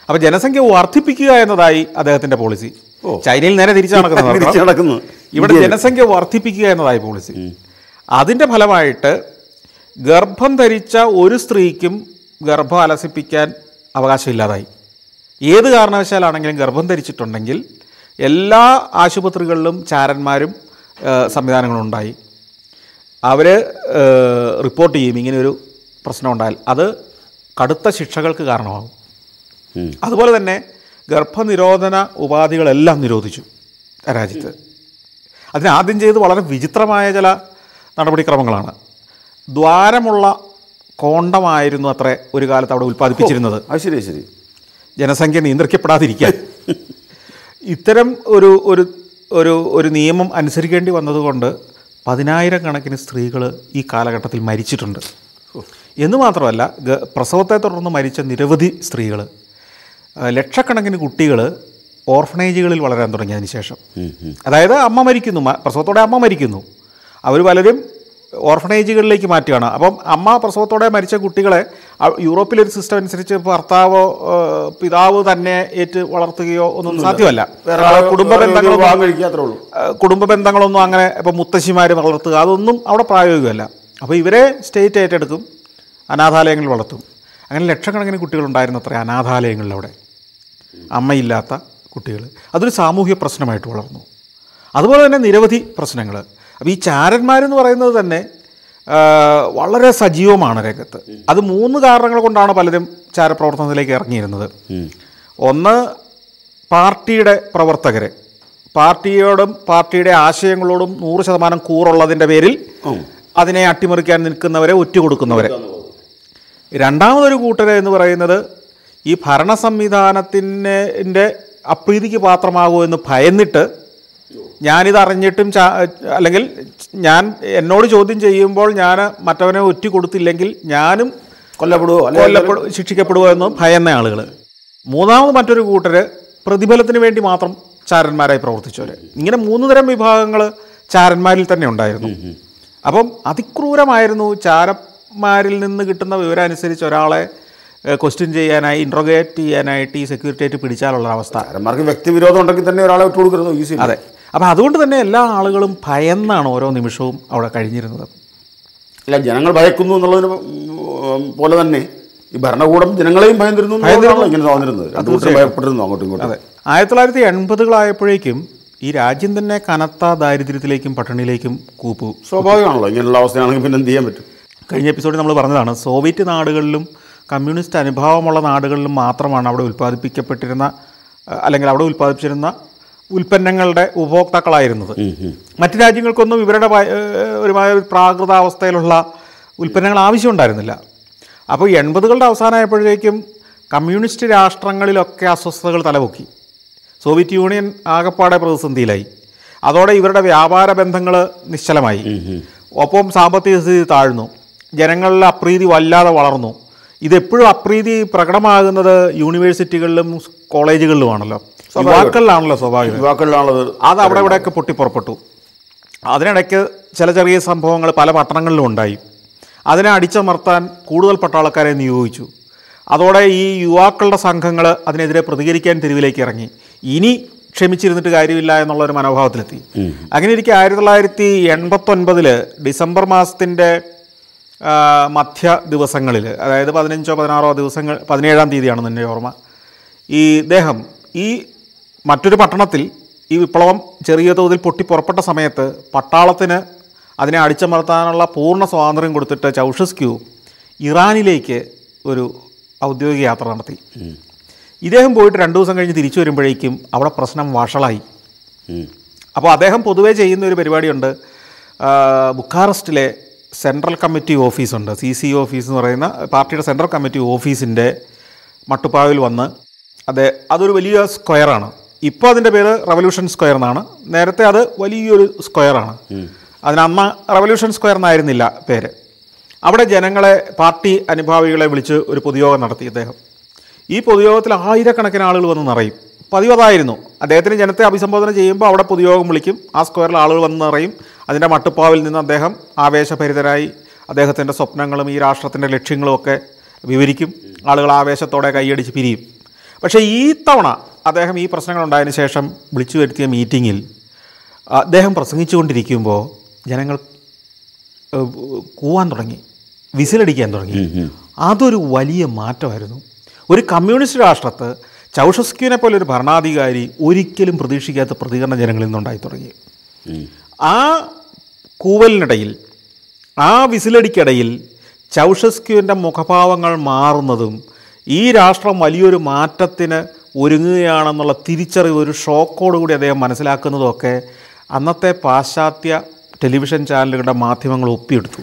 അപ്പോൾ ജനസംഖ്യ വർദ്ധിപ്പിക്കുക എന്നതായി അദ്ദേഹത്തിൻ്റെ പോളിസി ഓ. ചൈനയിൽ നേരെ തിരിച്ചു നടക്കുന്നത് തിരിച്ചു നടക്കുന്നു ഇവിടെ ജനസംഖ്യ വർദ്ധിപ്പിക്കുക എന്നതായി പോളിസി അതിൻ്റെ ഫലമായിട്ട് ഗർഭം ധരിച്ച ഒരു സ്ത്രീക്കും ഗർഭം അലസിപ്പിക്കാൻ അവകാശമില്ലാതായി ഏത് കാരണവശാലാണെങ്കിലും ഗർഭം ധരിച്ചിട്ടുണ്ടെങ്കിൽ എല്ലാ ആശുപത്രികളിലും ചാരന്മാരും ഏഹ്, സംവിധാനങ്ങളും ഉണ്ടായി അവർ റിപ്പോർട്ട് ചെയ്യും ഇങ്ങനെയൊരു പ്രശ്നം ഉണ്ടായാൽ അത് കടുത്ത ശിക്ഷകൾക്ക് കാരണമാകും ഉം. അതുപോലെ തന്നെ ഗർഭനിരോധന ഉപാധികളെല്ലാം നിരോധിച്ചു ആ രാജ്യത്ത് അതിന് ആദ്യം ചെയ്ത് വളരെ വിചിത്രമായ ചില നടപടിക്രമങ്ങളാണ് ദ്വാരമുള്ള കോണ്ടമായിരുന്നു അത്ര ഒരു കാലത്ത് അവിടെ ഉൽപ്പാദിപ്പിച്ചിരുന്നത് അത് ശരി ശരി ജനസംഖ്യ നിയന്ത്രിക്കപ്പെടാതിരിക്കാൻ ഇത്തരം ഒരു ഒരു ഒരു ഒരു നിയമം അനുസരിക്കേണ്ടി വന്നതുകൊണ്ട് പതിനായിരം കണക്കിന് സ്ത്രീകൾ ഈ കാലഘട്ടത്തിൽ മരിച്ചിട്ടുണ്ട് എന്ന് മാത്രമല്ല ഗ- പ്രസവത്തെ തുടർന്ന് മരിച്ച നിരവധി സ്ത്രീകൾ ലക്ഷക്കണക്കിന് കുട്ടികൾ ഓർഫനേജുകളിൽ വളരാൻ തുടങ്ങിയതിന് ശേഷം അതായത് അമ്മ മരിക്കുന്നു മ- പ്രസവത്തോടെ അമ്മ മരിക്കുന്നു അവർ പലരും ഓർഫനേജുകളിലേക്ക് മാറ്റുകയാണ് അപ്പം അമ്മ പ്രസവത്തോടെ മരിച്ച കുട്ടികളെ അ- യൂറോപ്പിലൊരു സിസ്റ്റം അനുസരിച്ച് ഭർത്താവോ ഏഹ്, പിതാവ് തന്നെ ഏറ്റ് വളർത്തുകയോ ഒന്നും സാധ്യമല്ല വേറെ ആ, കുടുംബ ബന്ധങ്ങളൊന്നും വിവാഹം കഴിക്കാത്രേ ഉള്ളൂ ഏഹ്, കുടുംബ ബന്ധങ്ങളൊന്നും അങ്ങനെ ഇപ്പം മുത്തശ്ശിമാർ വളർത്തുക അതൊന്നും അവിടെ പ്രായോഗികമല്ല അപ്പോൾ ഇവരെ സ്റ്റേറ്റ് ഏറ്റെടുക്കും അനാഥാലയങ്ങളിൽ വളർത്തും അങ്ങനെ ലക്ഷക്കണക്കിന് കുട്ടികളുണ്ടായിരുന്നു അത്ര അനാഥാലയങ്ങളിൽ അവിടെ അമ്മയില്ലാത്ത കുട്ടികൾ അതൊരു സാമൂഹ്യ പ്രശ്നമായിട്ട് വളർന്നു അതുപോലെ തന്നെ നിരവധി പ്രശ്നങ്ങൾ അപ്പോൾ ഈ ചാരന്മാരെന്ന് പറയുന്നത് തന്നെ ആ, വളരെ സജീവമാണ് രംഗത്ത് അത് മൂന്ന് കാരണങ്ങൾ കൊണ്ടാണ് പലരും ചാരപ്രവർത്തനത്തിലേക്ക് ഇറങ്ങിയിരുന്നത് ഒന്ന് പാർട്ടിയുടെ പ്രവർത്തകരെ പാർട്ടിയോടും പാർട്ടിയുടെ ആശയങ്ങളോടും നൂറ് ശതമാനം കൂറുള്ളതിൻ്റെ പേരിൽ അതിനെ അട്ടിമറിക്കാൻ നിൽക്കുന്നവരെ ഒറ്റുകൊടുക്കുന്നവരെ രണ്ടാമതൊരു കൂട്ടര് എന്ന് പറയുന്നത് ഈ ഭരണ സംവിധാനത്തിൻ്റെ അപ്രീതിക്ക് പാത്രമാകുമോ എന്ന് ഭയന്നിട്ട് ഞാനിത് അറിഞ്ഞിട്ടും ചാ അല്ലെങ്കിൽ ഞാൻ എന്നോട് ചോദ്യം ചെയ്യുമ്പോൾ ഞാൻ മറ്റവനെ ഒറ്റ കൊടുത്തില്ലെങ്കിൽ ഞാനും കൊല്ലപ്പെടുവോ അല്ലെങ്കിൽ കൊല്ലപ്പെടു ശിക്ഷിക്കപ്പെടുമോ എന്ന് ഭയന്ന ആളുകൾ മൂന്നാമത് മറ്റൊരു കൂട്ടർ പ്രതിഫലത്തിന് വേണ്ടി മാത്രം ചാരന്മാരായി പ്രവർത്തിച്ചവർ ഇങ്ങനെ മൂന്ന് തരം വിഭാഗങ്ങൾ ചാരന്മാരിൽ തന്നെ ഉണ്ടായിരുന്നു അപ്പം അതിക്രൂരമായിരുന്നു ചാരന്മാരിൽ നിന്ന് കിട്ടുന്ന വിവരം അനുസരിച്ച് ഒരാളെ ക്വസ്റ്റ്യൻ ചെയ്യാനായി ഇൻട്രോഗേറ്റ് ചെയ്യാനായിട്ട് ഈ സെക്യൂരിറ്റേറ്റ് പിടിച്ചാലുള്ള അവസ്ഥ ചാരന്മാർക്ക് വ്യക്തിവിരോധം ഉണ്ടെങ്കിൽ തന്നെ ഒരാളെ വിട്ടു കൊടുക്കുന്നത് ഈസി അതെ അപ്പം അതുകൊണ്ട് തന്നെ എല്ലാ ആളുകളും ഭയന്നാണ് ഓരോ നിമിഷവും അവിടെ കഴിഞ്ഞിരുന്നത് അല്ല ജനങ്ങൾ ഭയക്കുന്നു എന്നുള്ളതിന് ഉം, പോലെ തന്നെ ഈ ഭരണകൂടം ജനങ്ങളെയും ഭയന്നിരുന്നു എന്നുള്ളതാണല്ലോ ഇങ്ങനെ തോന്നിരുന്നത് രണ്ടു കൂട്ടരും ഭയപ്പെട്ടിരുന്നു അങ്ങോട്ടും ഇങ്ങോട്ടും അതെ ആയിരത്തി തൊള്ളായിരത്തി എൺപതുകളായപ്പോഴേക്കും ഈ രാജ്യം തന്നെ കനത്ത ദാരിദ്ര്യത്തിലേക്കും പട്ടിണിയിലേക്കും കൂപ്പു സ്വാഭാവികമാണല്ലോ ഇങ്ങനെയുള്ള അവസ്ഥയാണെങ്കിൽ പിന്നെ എന്ത് ചെയ്യാൻ പറ്റും കഴിഞ്ഞ എപ്പിസോഡിൽ നമ്മൾ പറഞ്ഞതാണ് സോവിയറ്റ് നാടുകളിലും കമ്മ്യൂണിസ്റ്റ് അനുഭാവമുള്ള നാടുകളിലും മാത്രമാണ് അവിടെ ഉൽപ്പാദിപ്പിക്കപ്പെട്ടിരുന്ന അഹ് അല്ലെങ്കിൽ അവിടെ ഉൽപ്പാദിപ്പിച്ചിരുന്ന ഉൽപ്പന്നങ്ങളുടെ ഉപഭോക്താക്കളായിരുന്നത് മറ്റു രാജ്യങ്ങൾക്കൊന്നും ഇവരുടെ പ- ഏഹ് ഒരുമായ ഒരു പ്രാകൃതാവസ്ഥയിലുള്ള ഉൽപ്പന്നങ്ങൾ ആവശ്യമുണ്ടായിരുന്നില്ല അപ്പോൾ എൺപതുകളുടെ അവസാനമായപ്പോഴേക്കും കമ്മ്യൂണിസ്റ്റ് രാഷ്ട്രങ്ങളിലൊക്കെ അസ്വസ്ഥതകൾ തലപൊക്കി സോവിയറ്റ് യൂണിയൻ ആകപ്പാടെ പ്രതിസന്ധിയിലായി അതോടെ ഇവരുടെ വ്യാപാര ബന്ധങ്ങൾ നിശ്ചലമായി ഒപ്പം സാമ്പത്തിക സ്ഥിതി താഴ്ന്നു ജനങ്ങളിലെ അപ്രീതി വല്ലാതെ വളർന്നു ഇതെപ്പോഴും അപ്രീതി പ്രകടമാകുന്നത് യൂണിവേഴ്സിറ്റികളിലും കോളേജുകളിലുമാണല്ലോ യുവാക്കളിലാണല്ലോ സ്വാഭാവികം യുവാക്കളിലാണത് അത് അവിടെ ഇവിടെയൊക്കെ പൊട്ടിപ്പുറപ്പെട്ടു അതിനിടയ്ക്ക് ചില ചെറിയ സംഭവങ്ങൾ പല പട്ടണങ്ങളിലും ഉണ്ടായി അതിനെ അടിച്ചമർത്താൻ കൂടുതൽ പട്ടാളക്കാരെ നിയോഗിച്ചു അതോടെ ഈ യുവാക്കളുടെ സംഘങ്ങൾ അതിനെതിരെ പ്രതികരിക്കാൻ തെരുവിലേക്ക് ഇറങ്ങി ഇനി ക്ഷമിച്ചിരുന്നിട്ട് കാര്യമില്ല എന്നുള്ള ഒരു മനോഭാവത്തിലെത്തി അങ്ങനെ ഇരിക്കെ ആയിരത്തി തൊള്ളായിരത്തി എൺപത്തൊൻപതിൽ ഡിസംബർ മാസത്തിൻ്റെ ആ, മധ്യ ദിവസങ്ങളിൽ അതായത് പതിനഞ്ചോ പതിനാറോ ദിവസങ്ങൾ പതിനേഴാം തീയതിയാണെന്ന് എൻ്റെ ഓർമ്മ ഈ ഇദ്ദേഹം ഈ മറ്റൊരു പട്ടണത്തിൽ ഈ വിപ്ലവം ചെറിയ തോതിൽ പൊട്ടി പുറപ്പെട്ട സമയത്ത് പട്ടാളത്തിന് അതിനെ അടിച്ചമർത്താനുള്ള പൂർണ്ണ സ്വാതന്ത്ര്യം കൊടുത്തിട്ട് ചൗഷസ്ക്യൂ ഇറാനിലേക്ക് ഒരു ഔദ്യോഗിക യാത്ര നടത്തി ഇദ്ദേഹം പോയിട്ട് രണ്ടു ദിവസം കഴിഞ്ഞ് തിരിച്ചു വരുമ്പോഴേക്കും അവിടെ പ്രശ്നം വഷളായി ഉം. അപ്പോൾ അദ്ദേഹം പൊതുവേ ചെയ്യുന്ന ഒരു പരിപാടിയുണ്ട് ആ, ബുക്കാറസ്റ്റിലെ സെൻട്രൽ കമ്മിറ്റി ഓഫീസുണ്ട് സി സി ഓഫീസ് എന്ന് പറയുന്ന പാർട്ടിയുടെ സെൻട്രൽ കമ്മിറ്റി ഓഫീസിൻ്റെ മട്ടുപ്പാവിൽ വന്ന് അതെ അതൊരു വലിയ സ്ക്വയറാണ് ഇപ്പോൾ അതിൻ്റെ പേര് റവല്യൂഷൻ സ്ക്വയർ എന്നാണ് നേരത്തെ അത് വലിയൊരു സ്ക്വയറാണ് അതിന് അന്ന് റവല്യൂഷൻ സ്ക്വയർ എന്നായിരുന്നില്ല പേര് അവിടെ ജനങ്ങളെ പാർട്ടി അനുഭാവികളെ വിളിച്ച് ഒരു പൊതുയോഗം നടത്തി അദ്ദേഹം ഈ പൊതുയോഗത്തിൽ ആയിരക്കണക്കിന് ആളുകൾ വന്ന് നിറയും പതിവതായിരുന്നു അദ്ദേഹത്തിന് ജനത്തെ അഭിസംബോധന ചെയ്യുമ്പോൾ അവിടെ പൊതുയോഗം വിളിക്കും ആ സ്ക്വയറിൽ ആളുകൾ വന്ന് നിറയും അതിൻ്റെ മട്ടുപ്പാവിൽ നിന്ന് അദ്ദേഹം ആവേശഭരിതരായി അദ്ദേഹത്തിൻ്റെ സ്വപ്നങ്ങളും ഈ രാഷ്ട്രത്തിൻ്റെ ലക്ഷ്യങ്ങളും ഒക്കെ വിവരിക്കും ആളുകൾ ആവേശത്തോടെ കൈയടിച്ച് പിരിയും പക്ഷേ ഈ തവണ അദ്ദേഹം ഈ പ്രശ്നങ്ങൾ ഉണ്ടായതിനു ശേഷം വിളിച്ചു വരുത്തിയ മീറ്റിങ്ങിൽ അദ്ദേഹം പ്രസംഗിച്ചുകൊണ്ടിരിക്കുമ്പോൾ ജനങ്ങൾ ഏഹ്, കൂവാൻ തുടങ്ങി വിസിലടിക്കാൻ തുടങ്ങി അതൊരു വലിയ മാറ്റമായിരുന്നു ഒരു കമ്മ്യൂണിസ്റ്റ് രാഷ്ട്രത്ത് ചൗഷസ്ക്യൂനെ പോലെ ഒരു ഭരണാധികാരി ഒരിക്കലും പ്രതീക്ഷിക്കാത്ത പ്രതികരണം ജനങ്ങളിൽ നിന്നുണ്ടായി തുടങ്ങി ആ കൂവലിനിടയിൽ ആ വിസിലടിക്കിടയിൽ ചൗഷസ്ക്യുവിൻ്റെ മുഖഭാവങ്ങൾ മാറുന്നതും ഈ രാഷ്ട്രം വലിയൊരു മാറ്റത്തിന് ഒരുങ്ങുകയാണെന്നുള്ള തിരിച്ചറിവ് ഒരു ഷോക്കോടുകൂടി അദ്ദേഹം മനസ്സിലാക്കുന്നതൊക്കെ അന്നത്തെ പാശ്ചാത്യ ടെലിവിഷൻ ചാനലുകളുടെ മാധ്യമങ്ങൾ ഒപ്പിയെടുത്തു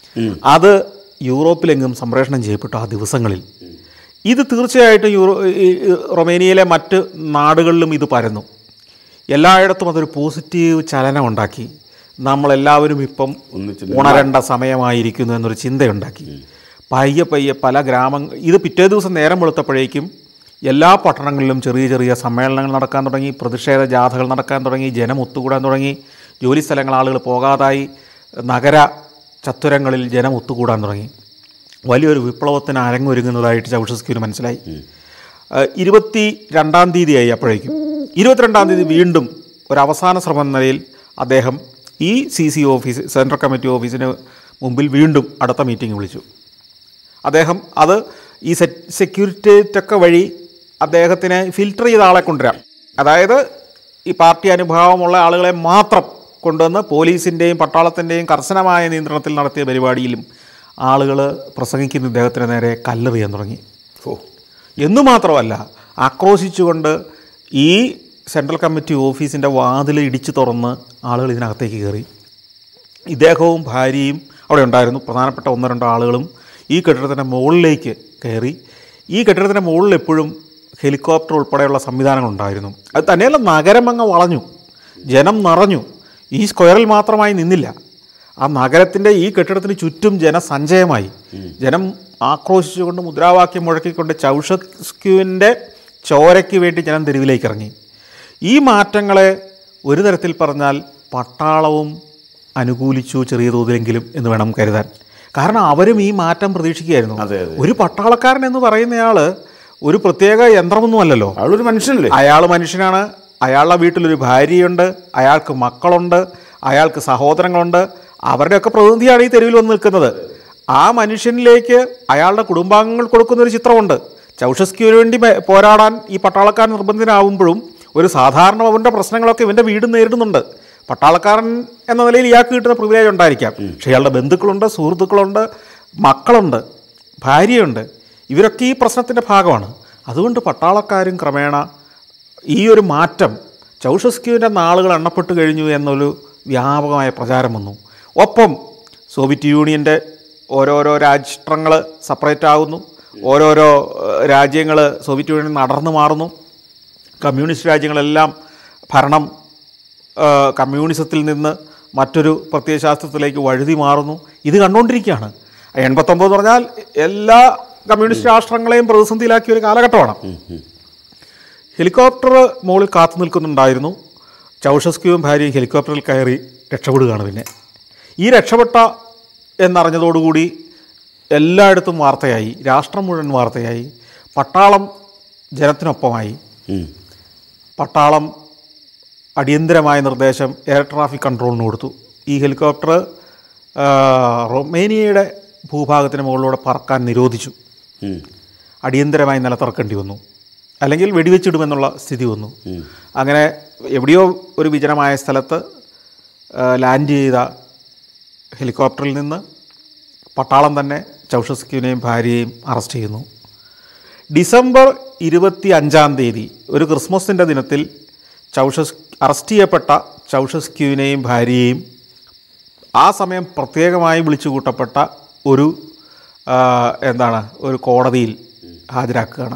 അത് യൂറോപ്പിലെങ്ങും സംപ്രേഷണം ചെയ്യപ്പെട്ടു ആ ദിവസങ്ങളിൽ ഇത് തീർച്ചയായിട്ടും യൂറോ ഈ- ഈ റൊമേനിയയിലെ മറ്റ് നാടുകളിലും ഇത് പരന്നു എല്ലായിടത്തും അതൊരു പോസിറ്റീവ് ചലനം ഉണ്ടാക്കി നമ്മളെല്ലാവരും ഇപ്പം ഒന്നിച്ച് ഉണരേണ്ട സമയമായിരിക്കുന്നു എന്നൊരു ചിന്തയുണ്ടാക്കി പയ്യെ പയ്യെ പല ഗ്രാമങ്ങൾ ഇത് പിറ്റേ ദിവസം നേരം വെളുത്തപ്പോഴേക്കും എല്ലാ പട്ടണങ്ങളിലും ചെറിയ ചെറിയ സമ്മേളനങ്ങൾ നടക്കാൻ തുടങ്ങി പ്രതിഷേധ ജാഥകൾ നടക്കാൻ തുടങ്ങി ജനം ഒത്തുകൂടാൻ തുടങ്ങി ജോലി സ്ഥലങ്ങൾ ആളുകൾ പോകാതായി നഗര ചത്തുരങ്ങളിൽ ജനം ഒത്തുകൂടാൻ തുടങ്ങി വലിയൊരു വിപ്ലവത്തിന് അരങ്ങൊരുങ്ങുന്നതായിട്ട് ചൗഷസ്ക്യൂന് മനസ്സിലായി ഏഹ് ഇരുപത്തി രണ്ടാം തീയതിയായി അപ്പോഴേക്കും ഇരുപത്തിരണ്ടാം തീയതി വീണ്ടും ഒരു അവസാന ശ്രമം എന്ന നിലയിൽ അദ്ദേഹം ഈ C C office central committee ഓഫീസിന് മുമ്പിൽ വീണ്ടും അടുത്ത മീറ്റിംഗ് വിളിച്ചു അദ്ദേഹം അത് ഈ സെ സെക്യൂരിറ്റേറ്റൊക്കെ വഴി അദ്ദേഹത്തിനെ ഫിൽട്ടർ ചെയ്ത ആളെ കൊണ്ടുവരാം അതായത് ഈ പാർട്ടി അനുഭാവമുള്ള ആളുകളെ മാത്രം കൊണ്ടുവന്ന് പോലീസിൻ്റെയും പട്ടാളത്തിൻ്റെയും കർശനമായ നിയന്ത്രണത്തിൽ നടത്തിയ പരിപാടിയിലും ആളുകൾ പ്രസംഗിക്കുന്ന ഇദ്ദേഹത്തിന് നേരെ കല്ലെറിയാൻ തുടങ്ങി ഓ എന്നു മാത്രമല്ല ആക്രോശിച്ചുകൊണ്ട് ഈ സെൻട്രൽ കമ്മിറ്റി ഓഫീസിൻ്റെ വാതിൽ ഇടിച്ചു തുറന്ന് ആളുകൾ ഇതിനകത്തേക്ക് കയറി ഇദ്ദേഹവും ഭാര്യയും അവിടെ ഉണ്ടായിരുന്നു പ്രധാനപ്പെട്ട ഒന്ന് രണ്ട് ആളുകളും ഈ കെട്ടിടത്തിൻ്റെ മുകളിലേക്ക് കയറി ഈ കെട്ടിടത്തിൻ്റെ മുകളിൽ എപ്പോഴും ഹെലികോപ്റ്റർ ഉൾപ്പെടെയുള്ള സംവിധാനങ്ങളുണ്ടായിരുന്നു അത് തന്നെയല്ല നഗരം അങ്ങ് വളഞ്ഞു ജനം നിറഞ്ഞു ഈ സ്ക്വയറിൽ മാത്രമായി നിന്നില്ല ആ നഗരത്തിൻ്റെ ഈ കെട്ടിടത്തിന് ചുറ്റും ജനസഞ്ചയമായി ജനം ആക്രോശിച്ചുകൊണ്ട് മുദ്രാവാക്യം മുഴക്കിക്കൊണ്ട് ചൗഷസ്ക്യുവിൻ്റെ ചോരയ്ക്ക് വേണ്ടി ജനം തെരുവിലേക്ക് ഇറങ്ങി ഈ മാറ്റങ്ങളെ ഒരു തരത്തിൽ പറഞ്ഞാൽ പട്ടാളവും അനുകൂലിച്ചു ചെറിയ തോതിലെങ്കിലും എന്ന് വേണം കരുതാൻ കാരണം അവരും ഈ മാറ്റം പ്രതീക്ഷിക്കുകയായിരുന്നു അതെ, അതെ. ഒരു പട്ടാളക്കാരൻ എന്ന് പറയുന്നയാൾ ഒരു പ്രത്യേക യന്ത്രമൊന്നുമല്ലല്ലോ അയാളൊരു മനുഷ്യനല്ലേ അയാൾ മനുഷ്യനാണ് അയാളുടെ വീട്ടിലൊരു ഭാര്യയുണ്ട് അയാൾക്ക് മക്കളുണ്ട് അയാൾക്ക് സഹോദരങ്ങളുണ്ട് അവരുടെയൊക്കെ പ്രതിനിധിയാണ് ഈ തെരുവിൽ വന്ന് നിൽക്കുന്നത് ആ മനുഷ്യനിലേക്ക് അയാളുടെ കുടുംബാംഗങ്ങൾ കൊടുക്കുന്ന ഒരു ചിത്രമുണ്ട് ചൗഷസ്ക്യൂവിന് വേണ്ടി മെ- പോരാടാൻ ഈ പട്ടാളക്കാരൻ നിർബന്ധിതനാവുമ്പോഴും ഒരു സാധാരണ അവൻ്റെ പ്രശ്നങ്ങളൊക്കെ ഇവൻ്റെ വീട് നേരിടുന്നുണ്ട് പട്ടാളക്കാരൻ എന്ന നിലയിൽ ഇയാൾക്ക് കിട്ടുന്ന പ്രിവിലേജ് ഉണ്ടായിരിക്കാം പക്ഷേ ഇയാളുടെ ബന്ധുക്കളുണ്ട് സുഹൃത്തുക്കളുണ്ട് മക്കളുണ്ട് ഭാര്യയുണ്ട് ഇവരൊക്കെ ഈ പ്രശ്നത്തിൻ്റെ ഭാഗമാണ് അതുകൊണ്ട് പട്ടാളക്കാരും ക്രമേണ ഈ ഒരു മാറ്റം ചൗഷസ്ക്യൂവിൻ്റെ നാളുകൾ എണ്ണപ്പെട്ട് കഴിഞ്ഞു എന്നൊരു വ്യാപകമായ പ്രചാരം വന്നു ഒപ്പം സോവിയറ്റ് യൂണിയൻ്റെ ഓരോരോ രാഷ്ട്രങ്ങൾ സെപ്പറേറ്റ് ആകുന്നു ഓരോരോ രാജ്യങ്ങൾ സോവിയറ്റ് യൂണിയൻ നടന്നു മാറുന്നു കമ്മ്യൂണിസ്റ്റ് രാജ്യങ്ങളെല്ലാം ഭരണം ആ, കമ്മ്യൂണിസത്തിൽ നിന്ന് മറ്റൊരു പ്രത്യയശാസ്ത്രത്തിലേക്ക് വഴുതി മാറുന്നു ഇത് കണ്ടുകൊണ്ടിരിക്കുകയാണ് എൺപത്തൊമ്പത് എന്ന് പറഞ്ഞാൽ എല്ലാ കമ്മ്യൂണിസ്റ്റ് രാഷ്ട്രങ്ങളെയും പ്രതിസന്ധിയിലാക്കിയ ഒരു കാലഘട്ടമാണ് ഹെലികോപ്റ്റർ മുകളിൽ കാത്തു നിൽക്കുന്നുണ്ടായിരുന്നു ചൗഷസ്ക്യുവും ഭാര്യയും ഹെലികോപ്റ്ററിൽ കയറി രക്ഷപ്പെടുകയാണ് പിന്നെ ഈ രക്ഷപ്പെട്ട എന്നറിഞ്ഞതോടുകൂടി എല്ലായിടത്തും വാർത്തയായി രാഷ്ട്രം മുഴുവൻ വാർത്തയായി പട്ടാളം ജനത്തിനൊപ്പമായി ഉം. പട്ടാളം അടിയന്തരമായ നിർദ്ദേശം എയർ ട്രാഫിക് കൺട്രോളിന് കൊടുത്തു ഈ ഹെലികോപ്റ്റർ ആ, റൊമേനിയയുടെ ഭൂഭാഗത്തിന് മുകളിലൂടെ പറക്കാൻ നിരോധിച്ചു ഉം. അടിയന്തരമായി നിലത്തിറക്കേണ്ടി വന്നു അല്ലെങ്കിൽ വെടിവെച്ചിടുമെന്നുള്ള സ്ഥിതി വന്നു അങ്ങനെ എവിടെയോ ഒരു വിജനമായ സ്ഥലത്ത് ആ, ലാൻഡ് ചെയ്ത ഹെലികോപ്റ്ററിൽ നിന്ന് പട്ടാളം തന്നെ ചൗഷസ്ക്യുവിനെയും ഭാര്യയെയും അറസ്റ്റ് ചെയ്യുന്നു ഡിസംബർ ഇരുപത്തി അഞ്ചാം തീയതി ഒരു ക്രിസ്മസിൻ്റെ ദിനത്തിൽ ചൗഷസ് അറസ്റ്റ് ചെയ്യപ്പെട്ട ചൗഷസ്ക്യുവിനെയും ഭാര്യയെയും ആ സമയം പ്രത്യേകമായി വിളിച്ചു കൂട്ടപ്പെട്ട ഒരു ആ, എന്താണ് ഒരു കോടതിയിൽ ഹാജരാക്കുകയാണ്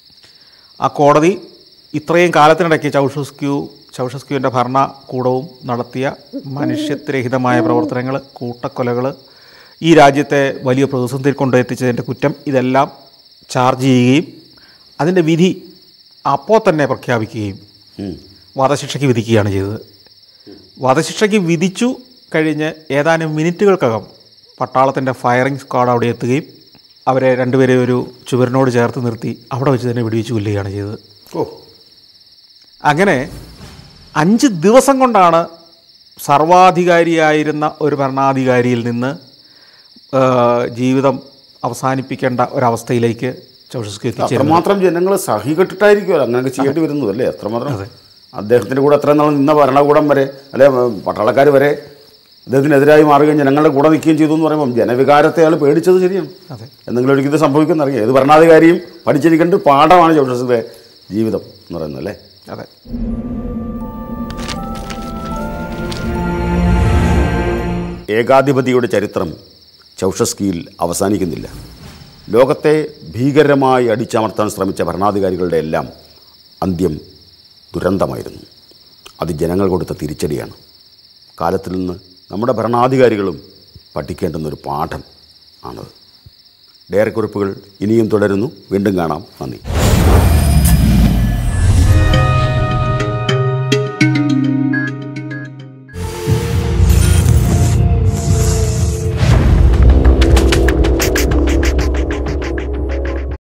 ആ കോടതി ഇത്രയും കാലത്തിനിടയ്ക്ക് ചൗഷസ്ക്യൂ ചൗഷസ്ക്യുവിൻ്റെ ഭരണകൂടവും നടത്തിയ മനുഷ്യത്വരഹിതമായ പ്രവർത്തനങ്ങൾ കൂട്ടക്കൊലകൾ ഈ രാജ്യത്തെ വലിയ പ്രതിസന്ധിയിൽ കൊണ്ടെത്തിച്ചതിൻ്റെ കുറ്റം ഇതെല്ലാം ചാർജ് ചെയ്യുകയും അതിൻ്റെ വിധി അപ്പോൾ തന്നെ പ്രഖ്യാപിക്കുകയും ഉം. വധശിക്ഷയ്ക്ക് വിധിക്കുകയാണ് ചെയ്തത് വധശിക്ഷയ്ക്ക് വിധിച്ചു കഴിഞ്ഞ് ഏതാനും മിനിറ്റുകൾക്കകം പട്ടാളത്തിൻ്റെ ഫയറിംഗ് സ്ക്വാഡ് അവിടെ എത്തുകയും അവരെ രണ്ടുപേരെ ഒരു ചുവരിനോട് ചേർത്ത് നിർത്തി അവിടെ വെച്ച് തന്നെ വെടിവെച്ച് കൊല്ലുകയാണ് ചെയ്തത് ഓ അങ്ങനെ അഞ്ച് ദിവസം കൊണ്ടാണ് സർവാധികാരിയായിരുന്ന ഒരു ഭരണാധികാരിയിൽ നിന്ന് ആ, ജീവിതം അവസാനിപ്പിക്കേണ്ട ഒരവസ്ഥയിലേക്ക് ചൗഷസ്കി എത്തിച്ചേരുന്നത് അത്രമാത്രം ജനങ്ങൾ സഹികെട്ടിട്ടായിരിക്കുമല്ലോ അങ്ങനെയൊക്കെ ചെയ്യേണ്ടി വരുന്നത് അല്ലേ അത്രമാത്രം അദ്ദേഹത്തിൻ്റെ കൂടെ അത്രയും നാൾ നിന്ന ഭരണകൂടം വരെ അല്ലെ പട്ടാളക്കാർ വരെ അദ്ദേഹത്തിനെതിരായി മാറുകയും ജനങ്ങളുടെ കൂടെ നിൽക്കുകയും ചെയ്തു എന്ന് പറയുമ്പോൾ ജനവികാരത്തെ അയാൾ പേടിച്ചത് ശരിയാണ് അതെ എന്തെങ്കിലും ഒരിക്കലും ഇത് സംഭവിക്കുന്ന അറിയാം ഏത് ഭരണാധികാരിയും പഠിച്ചിരിക്കേണ്ട ഒരു പാഠമാണ് ജോഷസിൻ്റെ ജീവിതം എന്ന് പറയുന്നത് അല്ലേ അതെ ഏകാധിപതിയുടെ ചരിത്രം ചൗഷസ്കിയിൽ അവസാനിക്കുന്നില്ല ലോകത്തെ ഭീകരമായി അടിച്ചമർത്താൻ ശ്രമിച്ച ഭരണാധികാരികളുടെ എല്ലാം അന്ത്യം ദുരന്തമായിരുന്നു അത് ജനങ്ങൾ കൊടുത്ത തിരിച്ചടിയാണ് കാലത്തിൽ നിന്ന് നമ്മുടെ ഭരണാധികാരികളും പഠിക്കേണ്ടുന്ന ഒരു പാഠം ആണത് ഡയറി കുറിപ്പുകൾ ഇനിയും തുടരുന്നു വീണ്ടും കാണാം നന്ദി